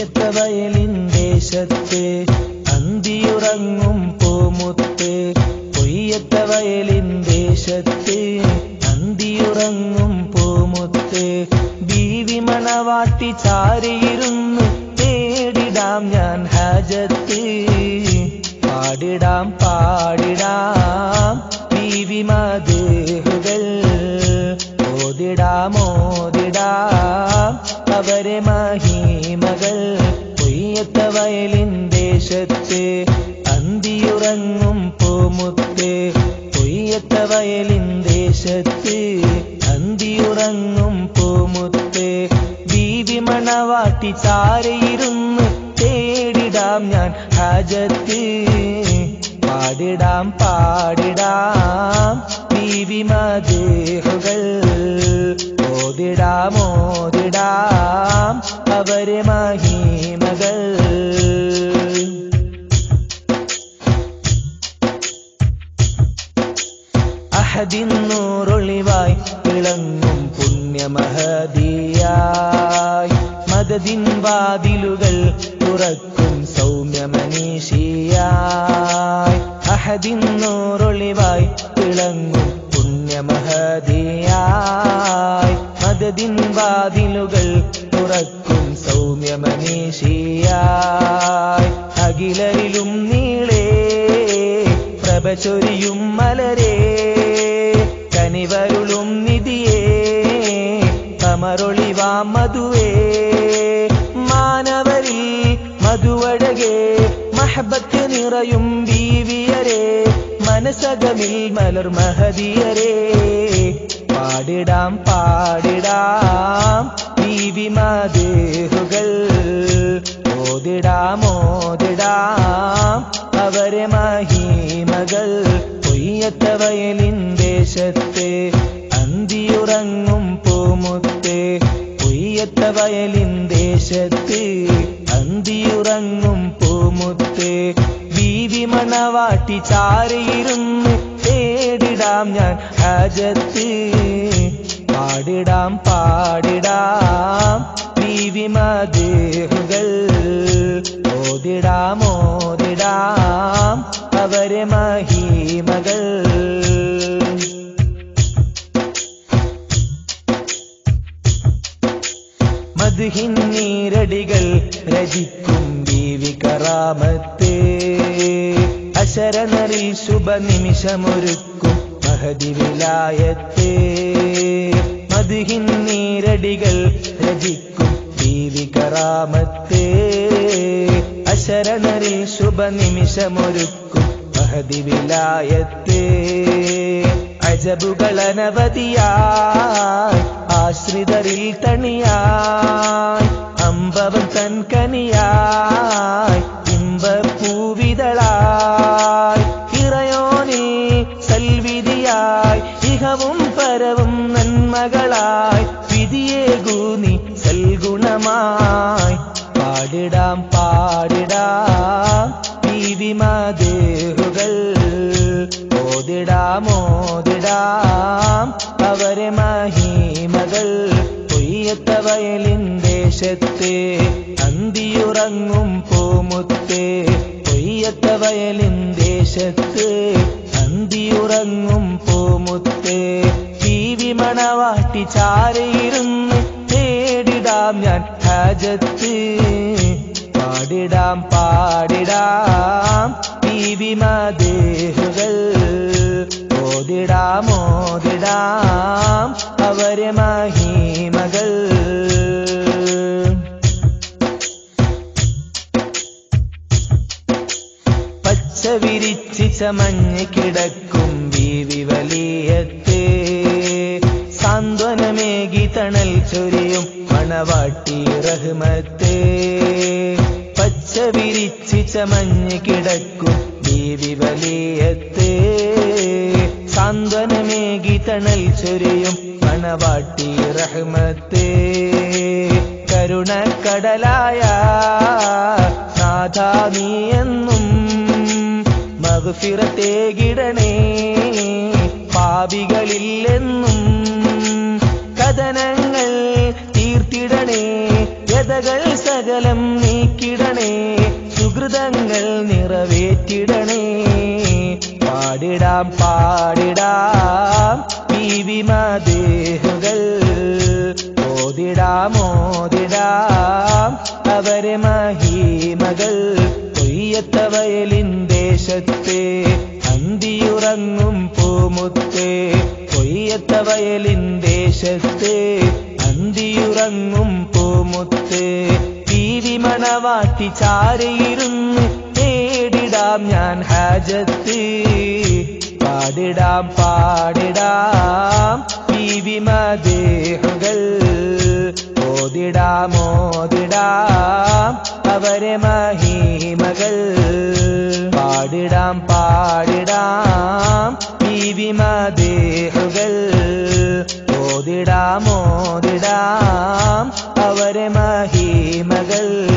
കൊയ്യത്ത violin ദേശത്ത് അന്തിയുറങ്ങും പൂമുത്ത് കൊയ്യത്ത violin ദേശത്ത് അന്തിയുറങ്ങും പൂമുത്ത് ബീവി മണവാട്ടി ചാരിയിരുന്ന് തേടിടാം ഞാൻ ഹാജത്ത് പാടിടാം പാടിടാം ബീവി മധുകൾ ഓതിടാം ഓതിടാം അവരെ മഹീമകൾ കൊയ്യത്ത വയലിൻ ദേശത്ത് അന്തിയുറങ്ങും പൂമുത്ത് കൊയ്യത്ത വയലിൻ ദേശത്ത് അന്തിയുറങ്ങും പൂമുത്ത് ബീവി മണവാട്ടി ചാരയിരുന്ന് തേടിടാം ഞാൻ ഹാജത്ത് പാടിടാം പാടിടാം ബീവി മദേഹുകൾ ഓതിടാം ഓതിടാം അവരെ മഹീമകൾ അഹദിന്നൂറൊളിവായി തിളങ്ങും പുണ്യമഹദിയായി മദദിൻ വാതിലുകൾ തുറക്കും സൗമ്യമനീഷിയായി അഹദിന്നൂറൊളിവായി തിളങ്ങും പുണ്യമഹദിയായി മദദിൻ വാതിലുകൾ തുറക്കും സൗമ്യമനീഷിയായി അഖിലരിലും നീളേ പ്രഭ ചൊരിയും മലരേ കനിവരുളും നിധിയേ കമറൊളിവാ മധുവേ മാനവരിൽ മധുവഴകേ മഹബത്ത് നിറയും ബീവിയരേ മനസകമിൽ മലർ മഹതിയരേ പാടിടാം പാടിടാം ബീവി മദേഹുകൾ ഓതിടാം ഓതിടാം അവരെ മഹീമകൾ കൊയ്യത്ത വയലിൻ ദേശത്തെ അന്തിയുറങ്ങും പൂമുത്തെ കൊയ്യത്ത വയലിൻ ദേശത്ത് അന്തിയുറങ്ങും പൂമുത്തെ വീവി മണവാട്ടി ചാരിയിരുന്ന് തേടിടാം ഞാൻ ഹാജത്ത് പാടിടാം പാടിടാം ബീവി മദേഹുകൾ ഓതിടാം ഓതിടാം അവരെ മഹീമകൾ മധുഹിൻ നീരടികൾ രചിക്കും ബീവി കറാമത്തേ അശരനറിൽ ശുഭനിമിഷമൊരുക്കും മഹതി വിലായത്തേ മധുഹിൻ നീരടികൾ രചിക്കും ബീവി കറാമത്തേ അശരനറിൽ ശുഭനിമിഷമൊരുക്കും മഹതി വിലായത്തേ അജബുകളനവധിയായി ആശ്രിതരിൽ തണിയായി അമ്പവൻ തൻ കനിയായി ഇമ്പപ്പൂവിതളായി ഇറയോനിൽ സൽവിധിയായി ഇഹവും പരവും നന്മകളായി വിധിയേകൂനി സൽഗുണമായി പാടിടാം പാടിടാം ബീവിമാദേഹുകൾ ഓതിടാം ഓതിടാം അവരെ മഹീമകൾ കൊയ്യത്ത വയലിൻ ദേശത്തെ അന്തിയുറങ്ങും പൂമുത്തെ കൊയ്യത്ത വയലിൻ ദേശത്ത് അന്തിയുറങ്ങും പൂമുത്തെ ബീവി മണവാട്ടി ചാരയിരുന്ന് തേടിടാം ഞാൻ ഹാജത്ത് പാടിടാം പാടിടാം ബീവി മദേഹുകൾ ഓതിടാം ഓതിടാം അവരെ മഹീമകൾ പച്ച വിരിച്ച് ചമഞ്ഞ് കിടക്കും ബീവി വലിയത്തേ സാന്ത്വനമേകി തണൽ ചൊരിയും മണവാട്ടി റഹ്മത്തേ പച്ച വിരിച്ച് ചമഞ്ഞ് കിടക്കും ബീവി വലിയത്തേ സാന്ത്വനമേകി തണൽ ചൊരിയും മണവാട്ടി റഹ്മത്തേ കരുണക്കടലായ നാഥാ നീ എന്നും മഗ്ഫിറത്തേകിടണേ പാപികളില്ലെന്നും കഥനങ്ങൾ തീർത്തിടണേ വ്യതകൾ സകലം നീ ദുരിതങ്ങൾ നിറവേറ്റിടണേ പാടിടാം പാടിടാം ബീവിമാദേഹുകൾ ഓതിടാം ഓതിടാം അവരെ മഹീമകൾ കൊയ്യത്ത വയലിൻ ദേശത്തെ അന്തിയുറങ്ങും പൂമുത്തേ കൊയ്യത്ത വയലിൻ ദേശത്തെ അന്തിയുറങ്ങും പൂമുത്തേ ബീവി മണവാട്ടി ചാരയിരുന്നു നേടിടാം ഞാൻ ഹാജത്ത് പാടിടാം പാടിടാം ബീവി മദേഹുകൾ ഓതിടാം ഓതിടാം അവരെ മഹീമകൾ പാടിടാം പാടിടാം ബീവി മദേഹുകൾ ഓതിടാം ഓതിടാം അവരെ മഹീമകൾ